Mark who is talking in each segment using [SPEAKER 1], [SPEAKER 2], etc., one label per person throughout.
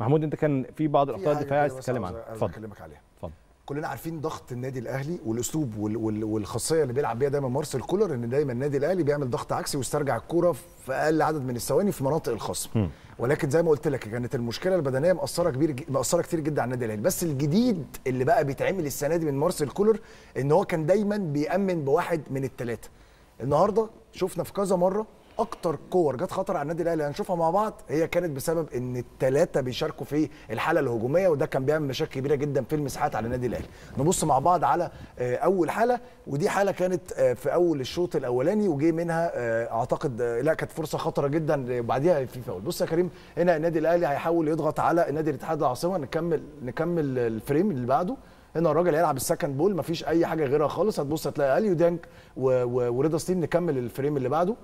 [SPEAKER 1] محمود انت كان في بعض
[SPEAKER 2] في
[SPEAKER 1] الاخطاء
[SPEAKER 2] حاجة
[SPEAKER 1] الدفاعيه عايز
[SPEAKER 2] كده بس
[SPEAKER 1] تتكلم
[SPEAKER 2] عاوز-
[SPEAKER 1] عنها
[SPEAKER 2] عاوز
[SPEAKER 1] اتفضل
[SPEAKER 2] اكلمك عليها
[SPEAKER 1] اتفضل
[SPEAKER 2] كلنا عارفين ضغط النادي الاهلي والاسلوب وال وال والخاصيه اللي بيلعب بيها دايما مارسيل كولر ان دايما النادي الاهلي بيعمل ضغط عكسي ويسترجع الكوره في اقل عدد من الثواني في مناطق الخصم ولكن زي ما قلت لك كانت المشكله البدنيه مأثره كبير ج- مأثره كتير جدا على النادي الاهلي بس الجديد اللي بقى بيتعمل السنه دي من مارسيل كولر ان هو كان دايما بيأمن بواحد من الثلاثه النهارده شفنا في كذا مره اكتر كور جت خطر على النادي الاهلي هنشوفها مع بعض هي كانت بسبب ان الثلاثه بيشاركوا في الحاله الهجوميه وده كان بيعمل مشاكل كبيره جدا في المساحات على النادي الاهلي نبص مع بعض على آه، اول حاله ودي حاله كانت آه، في اول الشوط الاولاني وجي منها آه، اعتقد آه، لا كانت فرصه خطره جدا وبعديها في فاول بص يا كريم هنا النادي الاهلي هيحاول يضغط على النادي الاتحاد العاصمه نكمل نكمل الفريم اللي بعده هنا الراجل هيلعب السكند بول مفيش اي حاجه غيرها خالص هتبص هتلاقي اليو دانك و- و- ورضا سليم نكمل الفريم اللي بعده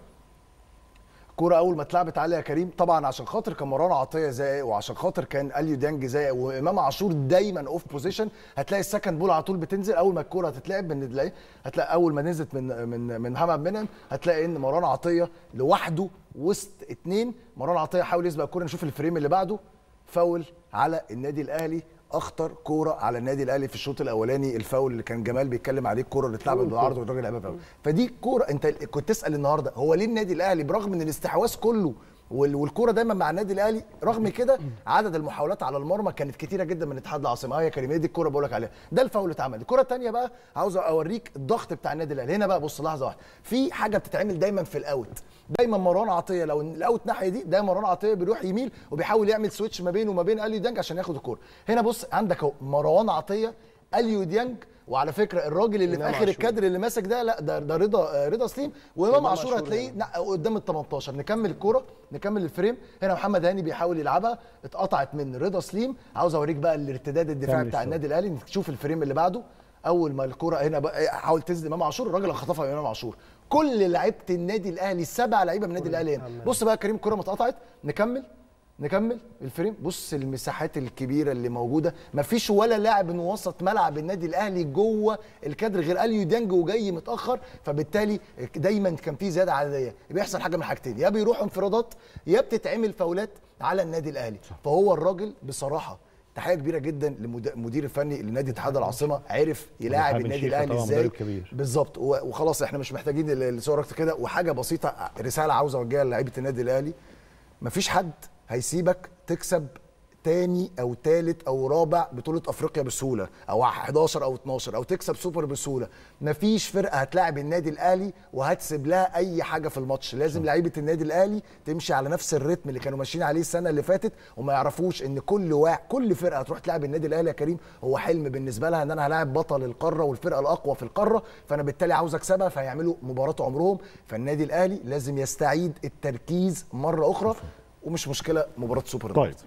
[SPEAKER 2] كرة أول ما اتلعبت عليها كريم طبعا عشان خاطر كان مروان عطية زائق وعشان خاطر كان اليو دانج زائق وإمام عاشور دايما أوف بوزيشن هتلاقي السكند بول على طول بتنزل أول ما الكرة هتتلعب من تلاقي هتلاقي أول ما نزلت من من من محمد منعم هتلاقي إن مروان عطية لوحده وسط اتنين مروان عطية حاول يسبق الكرة نشوف الفريم اللي بعده فاول على النادي الأهلي اخطر كوره على النادي الاهلي في الشوط الاولاني الفاول اللي كان جمال بيتكلم عليه الكوره اللي اتلعبت بالعرض والراجل لعبها فاول فدي كوره انت كنت تسال النهارده هو ليه النادي الاهلي برغم ان الاستحواذ كله وال- والكوره دايما مع النادي الاهلي رغم كده عدد المحاولات على المرمى كانت كتيره جدا من اتحاد العاصمه اه يا كريم هي دي الكوره بقول لك عليها ده الفاول اللي اتعمل الكوره الثانيه بقى عاوز اوريك الضغط بتاع النادي الاهلي هنا بقى بص لحظه واحده في حاجه بتتعمل دايما في الاوت دايما مروان عطيه لو الاوت ناحيه دي دايما مروان عطيه بيروح يميل وبيحاول يعمل سويتش ما بينه وما بين اليو ديانج عشان ياخد الكوره هنا بص عندك اهو مروان عطيه اليو ديانج وعلى فكره الراجل اللي في
[SPEAKER 3] إمام
[SPEAKER 2] اخر
[SPEAKER 3] عاشور.
[SPEAKER 2] الكادر اللي ماسك ده لا ده ده رضا آه، رضا سليم وامام
[SPEAKER 3] إمام
[SPEAKER 2] عاشور
[SPEAKER 3] عاشور
[SPEAKER 2] هتلاقيه
[SPEAKER 3] يعني.
[SPEAKER 2] لا قدام ال 18 نكمل الكوره نكمل الفريم هنا محمد هاني بيحاول يلعبها اتقطعت من رضا سليم عاوز اوريك بقى الارتداد الدفاعي
[SPEAKER 1] كمل
[SPEAKER 2] بتاع
[SPEAKER 1] الشغل.
[SPEAKER 2] النادي الاهلي نشوف الفريم اللي بعده اول ما الكوره هنا بقى حاول تنزل امام عاشور الراجل خطفها من امام عاشور كل لعيبه النادي الاهلي سبع لعيبه من النادي الاهلي هنا بص بقى يا كريم الكوره ما اتقطعت نكمل نكمل الفريم بص المساحات الكبيره اللي موجوده مفيش ولا لاعب من وسط ملعب النادي الاهلي جوه الكادر غير اليو ديانج وجاي متاخر فبالتالي دايما كان في زياده عدديه بيحصل حاجه من حاجتين يا بيروحوا انفرادات يا بتتعمل فاولات على النادي الاهلي فهو الراجل بصراحه تحيه كبيره جدا للمدير الفني لنادي اتحاد العاصمه عرف يلاعب
[SPEAKER 1] حامد
[SPEAKER 2] النادي
[SPEAKER 1] شيخة
[SPEAKER 2] الاهلي
[SPEAKER 1] طبعاً
[SPEAKER 2] ازاي
[SPEAKER 1] مدرب كبير.
[SPEAKER 2] بالظبط و- وخلاص احنا مش محتاجين ال- الصور اكتر كده وحاجه بسيطه رساله عاوز اوجهها للاعيبه النادي الاهلي مفيش حد هيسيبك تكسب تاني او تالت او رابع بطوله افريقيا بسهوله او 11 او 12 او تكسب سوبر بسهوله مفيش فرقه هتلاعب النادي الاهلي وهتسيب لها اي حاجه في الماتش لازم لعيبه النادي الاهلي تمشي على نفس الريتم اللي كانوا ماشيين عليه السنه اللي فاتت وما يعرفوش ان كل واحد كل فرقه هتروح تلعب النادي الاهلي يا كريم هو حلم بالنسبه لها ان انا هلاعب بطل القاره والفرقه الاقوى في القاره فانا بالتالي عاوز اكسبها فهيعملوا مباراه عمرهم فالنادي الاهلي لازم يستعيد التركيز مره اخرى ومش مشكله مباراه سوبر
[SPEAKER 1] طيب